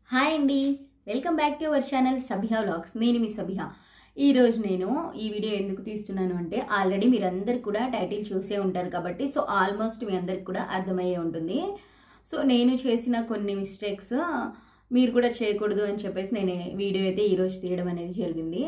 hi అండి welcome back to our channel Sabiha vlogs నేను మీ సభిహా ఈరోజు నేను ఈ వీడియో ఎందుకు తీస్తున్నాను అంటే ఆల్రెడీ మీరందరు కూడా టైటిల్ చూసే ఉంటారు కాబట్టి సో ఆల్మోస్ట్ మీ అందరికి కూడా అర్థమయ్యే ఉంటుంది సో నేను చేసిన కొన్ని మిస్టేక్స్ మీరు కూడా చేయకూడదు అని చెప్పేసి నేను వీడియో అయితే ఈరోజు తీయడం అనేది జరిగింది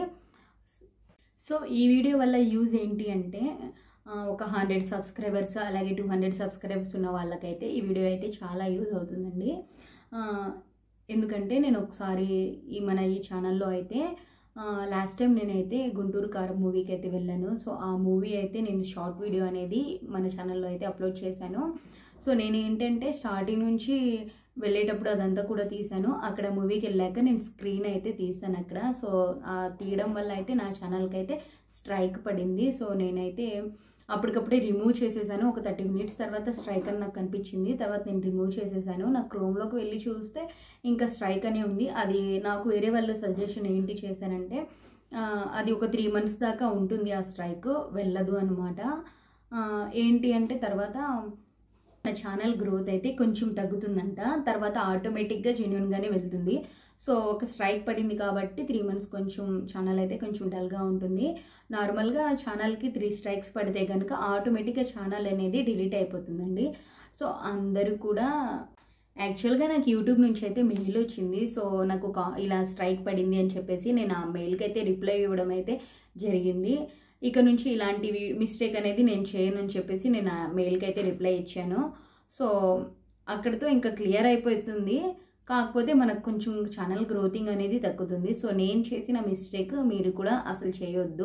సో ఈ వీడియో వల్ల యూజ్ ఏంటి అంటే ఆ, ఒక హండ్రెడ్ సబ్స్క్రైబర్స్ అలాగే టూ హండ్రెడ్ సబ్స్క్రైబర్స్ ఉన్న వాళ్ళకైతే ఈ వీడియో అయితే చాలా యూజ్ అవుతుందండి ఆ, ఎందుకంటే నేను ఒకసారి ఈ మన ఈ ఛానల్లో అయితే లాస్ట్ టైం నేనైతే గుంటూరు కారం మూవీకి అయితే వెళ్ళాను సో ఆ మూవీ అయితే నేను షార్ట్ వీడియో అనేది మన ఛానల్లో అయితే అప్లోడ్ చేశాను సో నేను ఏంటంటే స్టార్టింగ్ నుంచి వెళ్ళేటప్పుడు అదంతా కూడా తీశాను అక్కడ మూవీకి వెళ్ళాక నేను స్క్రీన్ అయితే తీసాను అక్కడ సో ఆ తీయడం వల్ల అయితే నా ఛానల్కి అయితే స్ట్రైక్ పడింది సో నేనైతే అప్పటికప్పుడే రిమూవ్ చేసేసాను ఒక థర్టీ మినిట్స్ తర్వాత స్ట్రైక్ అని నాకు కనిపించింది తర్వాత నేను రిమూవ్ చేసేసాను నా క్రోమ్లోకి వెళ్ళి చూస్తే ఇంకా స్ట్రైక్ అనే ఉంది అది నాకు వేరే వాళ్ళ సజెషన్ ఏంటి చేశారంటే ఆ, అది ఒక త్రీ మంత్స్ దాకా ఉంటుంది ఆ స్ట్రైక్ వెళ్ళదు అనమాట ఏంటి అంటే తర్వాత నా ఛానల్ గ్రోత్ అయితే కొంచెం తగ్గుతుందంట తర్వాత ఆటోమేటిక్గా జెన్యున్గానే వెళ్తుంది సో ఒక స్ట్రైక్ పడింది కాబట్టి త్రీ మంత్స్ కొంచెం ఛానల్ అయితే కొంచెం డల్గా ఉంటుంది నార్మల్గా ఛానల్కి త్రీ స్ట్రైక్స్ పడితే కనుక ఆటోమేటిక్గా ఛానల్ అనేది డిలీట్ అయిపోతుందండి సో అందరూ కూడా యాక్చువల్గా నాకు యూట్యూబ్ నుంచి అయితే మెయిల్ వచ్చింది సో నాకు ఒక ఇలా స్ట్రైక్ పడింది అని చెప్పేసి నేను ఆ మెయిల్కి అయితే రిప్లై ఇవ్వడం అయితే జరిగింది ఇక నుంచి ఇలాంటి మిస్టేక్ అనేది నేను చేయను అని చెప్పేసి నేను ఆ మెయిల్కి అయితే రిప్లై ఇచ్చాను సో అక్కడితో ఇంకా క్లియర్ అయిపోతుంది కాకపోతే మనకు కొంచెం ఛానల్ గ్రోతింగ్ అనేది తగ్గుతుంది సో నేను చేసిన మిస్టేక్ మీరు కూడా అసలు చేయొద్దు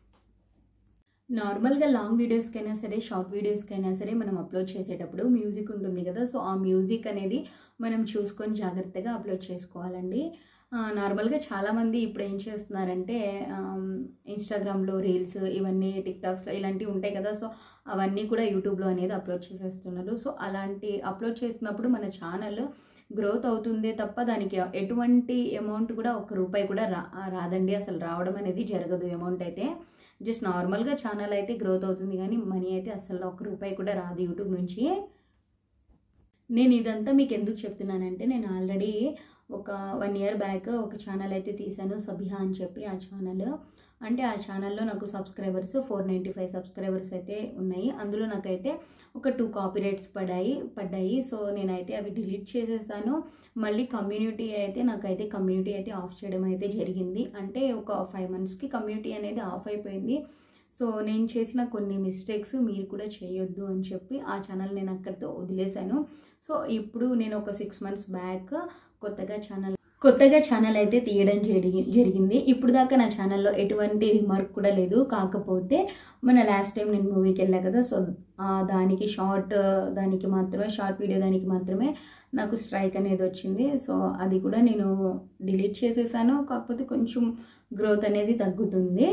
నార్మల్గా లాంగ్ వీడియోస్కైనా సరే షార్ట్ వీడియోస్కైనా సరే మనం అప్లోడ్ చేసేటప్పుడు మ్యూజిక్ ఉంటుంది కదా సో ఆ మ్యూజిక్ అనేది మనం చూసుకొని జాగ్రత్తగా అప్లోడ్ చేసుకోవాలండి ఆ, నార్మల్గా చాలామంది ఇప్పుడు ఏం చేస్తున్నారంటే ఆమ్, ఇన్స్టాగ్రామ్లో రీల్స్ ఇవన్నీ టిక్టాక్స్లో ఇలాంటివి ఉంటాయి కదా సో అవన్నీ కూడా యూట్యూబ్లో అనేది అప్లోడ్ చేసేస్తున్నారు సో అలాంటి అప్లోడ్ చేసినప్పుడు మన ఛానల్ గ్రోత్ అవుతుందే తప్ప దానికి ఎటువంటి అమౌంట్ కూడా ఒక్క రూపాయి కూడా రా రాదండి అసలు రావడం అనేది జరగదు అమౌంట్ అయితే జస్ట్ నార్మల్గా ఛానల్ అయితే గ్రోత్ అవుతుంది కానీ మనీ అయితే అసలు ఒక్క రూపాయి కూడా రాదు యూట్యూబ్ నుంచి నేను ఇదంతా మీకు ఎందుకు చెప్తున్నానంటే నేను ఆల్రెడీ ఒక వన్ ఇయర్ బ్యాక్ ఒక ఛానల్ అయితే తీశాను సబిహా అని చెప్పి ఆ ఛానల్ అంటే ఆ ఛానల్లో నాకు subscribers four ninety five subscribers అయితే ఉన్నాయి అందులో నాకైతే ఒక టూ కాపీరైట్స్ పడ్డాయి పడ్డాయి సో నేనైతే అవి డిలీట్ చేసేసాను మళ్ళీ కమ్యూనిటీ అయితే నాకైతే కమ్యూనిటీ అయితే ఆఫ్ చేయడం అయితే జరిగింది అంటే ఒక ఫైవ్ మంత్స్కి కమ్యూనిటీ అనేది ఆఫ్ అయిపోయింది సో నేను చేసిన కొన్ని మిస్టేక్స్ మీరు కూడా చేయొద్దు అని చెప్పి ఆ ఛానల్ నేను అక్కడితో వదిలేశాను సో ఇప్పుడు నేను ఒక సిక్స్ మంత్స్ బ్యాక్ కొత్తగా ఛానల్ కొత్తగా ఛానల్ అయితే తీయడం జరిగి జరిగింది ఇప్పుడు దాకా నా ఛానల్లో ఎటువంటి రిమార్క్ కూడా లేదు కాకపోతే మన లాస్ట్ టైం నేను మూవీకి వెళ్ళా కదా సో ఆ దానికి షార్ట్ దానికి మాత్రమే షార్ట్ వీడియో దానికి మాత్రమే నాకు స్ట్రైక్ అనేది వచ్చింది సో అది కూడా నేను డిలీట్ చేసేసాను కాకపోతే కొంచెం గ్రోత్ అనేది తగ్గుతుంది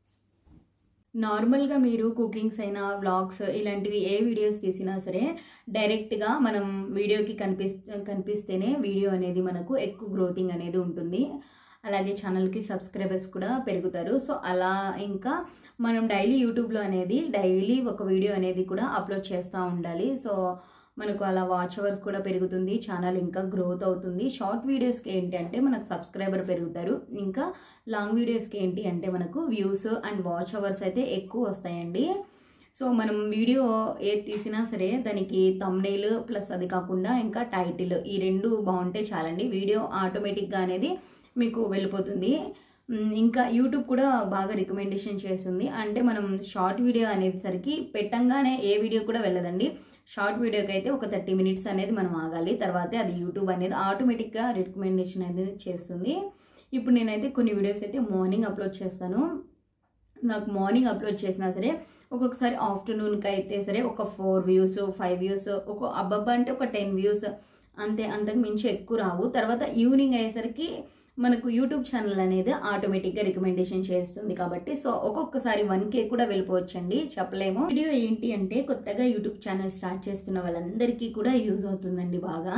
నార్మల్గా మీరు కుకింగ్స్ అయినా వ్లాగ్స్ ఇలాంటివి ఏ వీడియోస్ తీసినా సరే డైరెక్ట్గా మనం వీడియోకి కనిపిస్ కనిపిస్తేనే వీడియో అనేది మనకు ఎక్కువ గ్రోతింగ్ అనేది ఉంటుంది అలాగే ఛానల్కి సబ్స్క్రైబర్స్ కూడా పెరుగుతారు సో అలా ఇంకా మనం డైలీ యూట్యూబ్లో అనేది డైలీ ఒక వీడియో అనేది కూడా అప్లోడ్ చేస్తూ ఉండాలి సో మనకు అలా వాచ్ అవర్స్ కూడా పెరుగుతుంది ఛానల్ ఇంకా గ్రోత్ అవుతుంది షార్ట్ వీడియోస్కి ఏంటి అంటే మనకు సబ్స్క్రైబర్ పెరుగుతారు ఇంకా లాంగ్ వీడియోస్కి ఏంటి అంటే మనకు వ్యూస్ అండ్ వాచ్ అవర్స్ అయితే ఎక్కువ వస్తాయండి సో మనం వీడియో ఏది తీసినా సరే దానికి తమ్నైల్ ప్లస్ అది కాకుండా ఇంకా టైటిల్ ఈ రెండు బాగుంటే చాలండి వీడియో ఆటోమేటిక్గా అనేది మీకు వెళ్ళిపోతుంది మ్, ఇంకా యూట్యూబ్ కూడా బాగా రికమెండేషన్ చేస్తుంది అంటే మనం షార్ట్ వీడియో అనేసరికి పెట్టంగానే ఏ వీడియో కూడా వెళ్ళదండి షార్ట్ వీడియోకి అయితే ఒక థర్టీ మినిట్స్ అనేది మనం ఆగాలి తర్వాతే అది యూట్యూబ్ అనేది ఆటోమేటిక్గా రికమెండేషన్ అనేది చేస్తుంది ఇప్పుడు నేనైతే కొన్ని వీడియోస్ అయితే మార్నింగ్ అప్లోడ్ చేస్తాను నాకు మార్నింగ్ అప్లోడ్ చేసినా సరే ఒక్కొక్కసారి ఆఫ్టర్నూన్కి అయితే సరే ఒక ఫోర్ వ్యూస్ ఫైవ్ వ్యూస్ ఒక అబ్బబ్బా అంటే ఒక టెన్ వ్యూస్ అంతే అంతకు మించి ఎక్కువ రావు తర్వాత ఈవినింగ్ అయ్యేసరికి మనకు యూట్యూబ్ ఛానల్ అనేది ఆటోమేటిక్గా రికమెండేషన్ చేస్తుంది కాబట్టి సో ఒక్కొక్కసారి వన్ కే కూడా వెళ్ళిపోవచ్చండి చెప్పలేము వీడియో ఏంటి అంటే కొత్తగా యూట్యూబ్ ఛానల్ స్టార్ట్ చేస్తున్న వాళ్ళందరికీ కూడా యూజ్ అవుతుందండి బాగా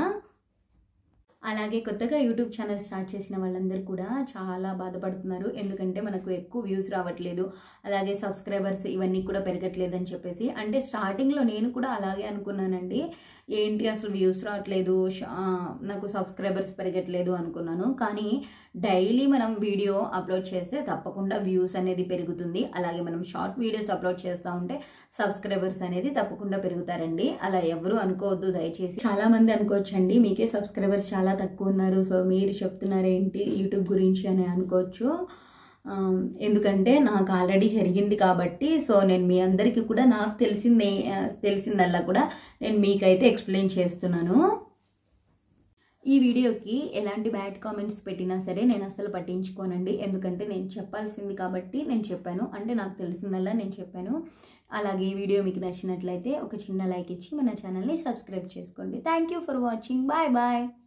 అలాగే కొత్తగా యూట్యూబ్ ఛానల్ స్టార్ట్ చేసిన వాళ్ళందరూ కూడా చాలా బాధపడుతున్నారు ఎందుకంటే మనకు ఎక్కువ వ్యూస్ రావట్లేదు అలాగే సబ్స్క్రైబర్స్ ఇవన్నీ కూడా పెరగట్లేదు అని చెప్పేసి అంటే స్టార్టింగ్లో నేను కూడా అలాగే అనుకున్నానండి ఏంటి అసలు వ్యూస్ రావట్లేదు ష- ఆ, నాకు సబ్స్క్రైబర్స్ పెరగట్లేదు అనుకున్నాను కానీ డైలీ మనం వీడియో అప్లోడ్ చేస్తే తప్పకుండా వ్యూస్ అనేది పెరుగుతుంది అలాగే మనం షార్ట్ వీడియోస్ అప్లోడ్ చేస్తూ ఉంటే సబ్స్క్రైబర్స్ అనేది తప్పకుండా పెరుగుతారండి అలా ఎవరు అనుకోవద్దు దయచేసి చాలా మంది అనుకోవచ్చండి మీకే సబ్స్క్రైబర్స్ చాలా తక్కువ ఉన్నారు సో మీరు చెప్తున్నారు ఏంటి యూట్యూబ్ గురించి అని అనుకోవచ్చు ఆ, ఎందుకంటే నాకు ఆల్రెడీ జరిగింది కాబట్టి సో నేను మీ అందరికీ కూడా నాకు తెలిసిందే ఆ, తెలిసిందల్లా కూడా నేను మీకైతే ఎక్స్ప్లెయిన్ చేస్తున్నాను ఈ వీడియోకి ఎలాంటి బ్యాడ్ కామెంట్స్ పెట్టినా సరే నేను అసలు పట్టించుకోనండి ఎందుకంటే నేను చెప్పాల్సింది కాబట్టి నేను చెప్పాను అంటే నాకు తెలిసిందల్లా నేను చెప్పాను అలాగే ఈ వీడియో మీకు నచ్చినట్లయితే ఒక చిన్న లైక్ ఇచ్చి మన ఛానల్ని సబ్స్క్రైబ్ చేసుకోండి thank you for watching bye bye